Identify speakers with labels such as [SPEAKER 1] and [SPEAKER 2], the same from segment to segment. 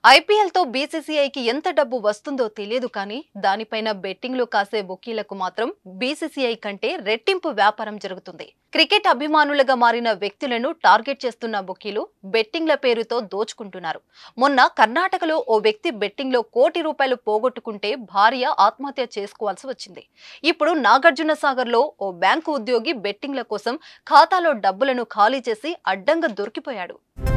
[SPEAKER 1] IPL తో బీసీసీఐకి ఎంత డబ్బు వస్తుందో తెలియదు కానీ దానిపైన బెట్టింగ్లు కాసే బుకీలకు మాత్రం బీసీసీఐ కంటే రెట్టింపు వ్యాపారం జరుగుతుంది క్రికెట్ అభిమానులుగా మారిన వ్యక్తులను టార్గెట్ చేస్తున్న బుకీలు బెట్టింగ్ల పేరుతో దోచుకుంటున్నారు మొన్న కర్ణాటకలో ఓ వ్యక్తి బెట్టింగ్లో కోటి రూపాయలు పోగొట్టుకుంటే భార్య ఆత్మహత్య చేసుకోవాల్సి వచ్చింది ఇప్పుడు నాగార్జున సాగర్లో ఓ బ్యాంకు ఉద్యోగి బెట్టింగ్ల కోసం ఖాతాలో డబ్బులను ఖాళీ చేసి అడ్డంగా దొరికిపోయాడు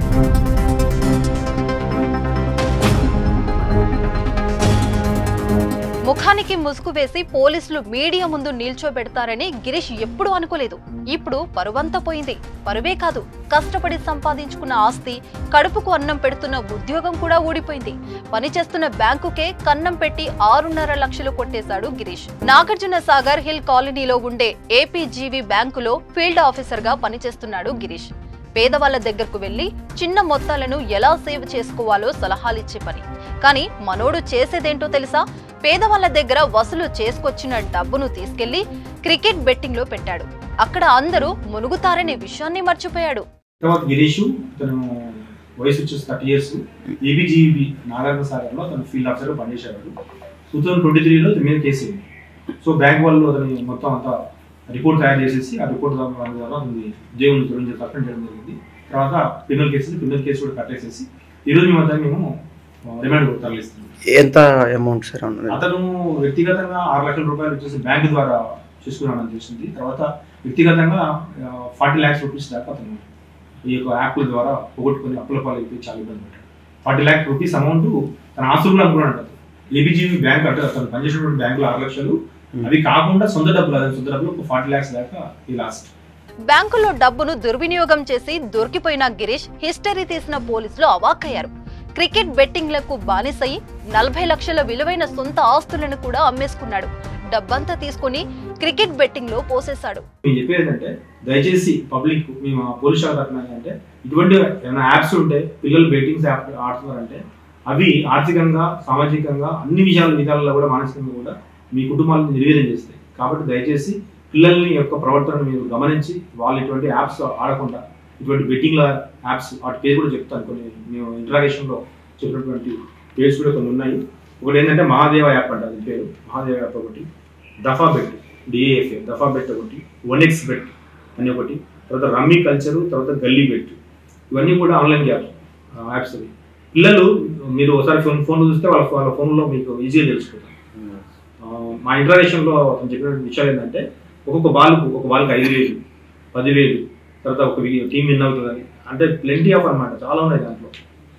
[SPEAKER 1] ముఖానికి ముసుగు వేసి పోలీసులు మీడియా ముందు నిల్చోబెడతారని గిరీష్ ఎప్పుడూ అనుకోలేదు ఇప్పుడు పరువంతా పోయింది పరువే కాదు కష్టపడి సంపాదించుకున్న ఆస్తి కడుపుకు అన్నం పెడుతున్న ఉద్యోగం కూడా ఊడిపోయింది పనిచేస్తున్న బ్యాంకుకే కన్నం పెట్టి ఆరున్నర లక్షలు కొట్టేశాడు గిరీష్ నాగార్జున సాగర్ హిల్ కాలనీలో ఉండే ఏపీజీవి బ్యాంకులో ఫీల్డ్ ఆఫీసర్ గా పనిచేస్తున్నాడు గిరీష్ పేదవాళ్ల దగ్గరకు వెళ్లి చిన్న మొత్తాలను ఎలా సేవ్ చేసుకోవాలో సలహాలిచ్చే పని కానీ మనోడు చేసేదేంటో తెలుసా పేదవాళ్ల దగ్గర వసూలు చేసుకొచ్చిన డబ్బును తీసుకెళ్లి క్రికెట్ బెట్టింగ్ లో పెట్టాడు అక్కడ అందరూ మునుగుతారనే విషయాన్ని మర్చిపోయాడు
[SPEAKER 2] తర్వాత గిరీష్ తను వయసు వచ్చేసి థర్టీ ఇయర్స్ ఏబిజిబి నాగార్జున సాగర్లో తను ఫీల్డ్ ఆఫీసర్ పనిచేసేవాడు టూ థౌసండ్ ట్వంటీ త్రీలో తన మీద కేసు అయింది సో బ్యాంక్ వాళ్ళు అతని మొత్తం అంతా రిపోర్ట్ తయారు చేసేసి ఆ రిపోర్ట్ ద్వారా అతని ఉద్యోగం గురించి సస్పెండ్ చేయడం జరిగింది తర్వాత క్రిమినల్ కేసు క్రిమినల్ కేసు కూడా కట్టేసేసి ఈరోజు మేము అతను మేము రిమాండ్ తరలిస్తున్నాం
[SPEAKER 3] ఎంత అమౌంట్ సార్ అవును
[SPEAKER 2] అతను వ్యక్తిగతంగా ఆరు లక్షల రూపాయలు వచ్చేసి బ్యాంక్ ద్వారా చేసుకున్నాడని తెలిసింది తర్వాత వ్యక్తిగతంగా ఫార్టీ ల్యాక్స్ రూపీస్ దాకా అతను ఈ యొక్క యాప్ల ద్వారా పోగొట్టుకుని అప్పుల పాలైపోయి చాలా ఇబ్బంది పడ్డాడు ఫార్టీ ల్యాక్ రూపీస్ అమౌంట్ తన ఆస్తులు కూడా అనుకున్నాడు అతను ఏబిజీబీ బ్యాంక్ అంటే అతను పనిచేసినటువంటి బ్యాంకులో ఆరు లక్షలు అవి కాకుండా సొంత డబ్బులు అతని సొంత డబ్బులు ఒక ఫార్టీ ల్యాక్స్ దాకా ఈ లాస్ట్
[SPEAKER 1] బ్యాంకులో డబ్బును దుర్వినియోగం చేసి దొరికిపోయిన గిరీష్ హిస్టరీ తీసిన పోలీసులు అవాక్కయ్యారు క్రికెట్ బెట్టింగ్లకు బానిసై నలభై లక్షల విలువైన సొంత ఆస్తులను కూడా అమ్మేసుకున్నాడు డబ్బంతా తీసుకుని క్రికెట్ బెట్టింగ్ లో పోసేశాడు
[SPEAKER 2] మేము చెప్పేది ఏంటంటే దయచేసి పబ్లిక్ మేము పోలీస్ శాఖ తరఫున ఏంటంటే ఇటువంటి ఏమైనా యాప్స్ ఉంటే పిల్లలు బెట్టింగ్స్ యాప్ ఆడుతున్నారంటే అవి ఆర్థికంగా సామాజికంగా అన్ని విషయాల విధాలలో కూడా మానసికంగా కూడా మీ కుటుంబాలను నిర్వీర్యం చేస్తాయి కాబట్టి దయచేసి పిల్లల్ని యొక్క ప్రవర్తనను మీరు గమనించి వాళ్ళు ఇటువంటి యాప్స్ ఆడకుండా ఇటువంటి బెట్టింగ్ల యాప్స్ వాటి పేరు కూడా చెప్తాను కొన్ని మేము ఇంటరాగేషన్లో చెప్పినటువంటి పేర్స్ కూడా కొన్ని ఉన్నాయి ఒకటి ఏంటంటే మహాదేవ యాప్ అంట అది పేరు మహాదేవ యాప్ ఒకటి దఫా బెట్ డిఏఎఫ్ఏ దఫా బెట్ ఒకటి వన్ ఎక్స్ బెట్ అని ఒకటి తర్వాత రమ్మీ కల్చరు తర్వాత గల్లీ బెట్ ఇవన్నీ కూడా ఆన్లైన్ యాప్స్ యాప్స్ అవి పిల్లలు మీరు ఒకసారి ఫోన్ ఫోన్ చూస్తే వాళ్ళ వాళ్ళ ఫోన్లో మీకు ఈజీగా తెలిసిపోతారు ఆ, మా ఇంటరాగేషన్లో అతను చెప్పిన విషయాలు ఏంటంటే ఒక్కొక్క బాల్కు ఒక బాల్కి ఐదు వేలు పదివేలు తర్వాత ఒక టీం విన్ అవుతుందని అంటే ప్లెంటీ ఆఫ్ అన్నమాట చాలా ఉన్నాయి దాంట్లో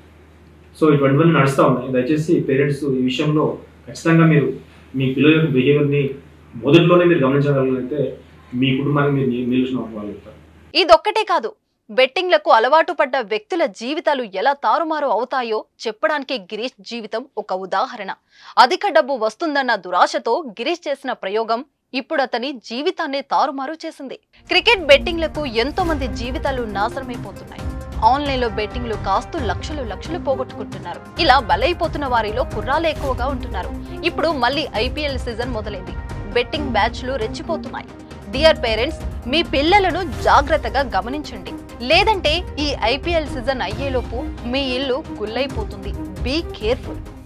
[SPEAKER 2] సో ఇటువంటివన్నీ నడుస్తూ ఉన్నాయి దయచేసి పేరెంట్స్ ఈ విషయంలో ఖచ్చితంగా మీరు మీ పిల్లల యొక్క బిహేవియర్ని మొదట్లోనే మీరు గమనించగలిగితే మీ కుటుంబానికి మీరు ని- నిలిచిన వాళ్ళు అవుతారు
[SPEAKER 1] ఇదొక్కటే కాదు బెట్టింగ్లకు అలవాటు పడ్డ వ్యక్తుల జీవితాలు ఎలా తారుమారు అవుతాయో చెప్పడానికి గిరీష్ జీవితం ఒక ఉదాహరణ అధిక డబ్బు వస్తుందన్న దురాశతో గిరీష్ చేసిన ప్రయోగం ఇప్పుడు అతని జీవితాన్ని తారుమారు చేసింది క్రికెట్ బెట్టింగ్లకు ఎంతో మంది జీవితాలు నాశనమైపోతున్నాయి ఆన్లైన్ లో బెట్టింగ్లు కాస్తూ లక్షలు లక్షలు పోగొట్టుకుంటున్నారు ఇలా బలైపోతున్న వారిలో కుర్రాలు ఎక్కువగా ఉంటున్నారు ఇప్పుడు మళ్ళీ ఐపీఎల్ సీజన్ మొదలైంది బెట్టింగ్ బ్యాచ్లు రెచ్చిపోతున్నాయి డియర్ పేరెంట్స్ మీ పిల్లలను జాగ్రత్తగా గమనించండి లేదంటే ఈ ఐపీఎల్ సీజన్ అయ్యేలోపు మీ ఇల్లు గుల్లైపోతుంది బీ కేర్ఫుల్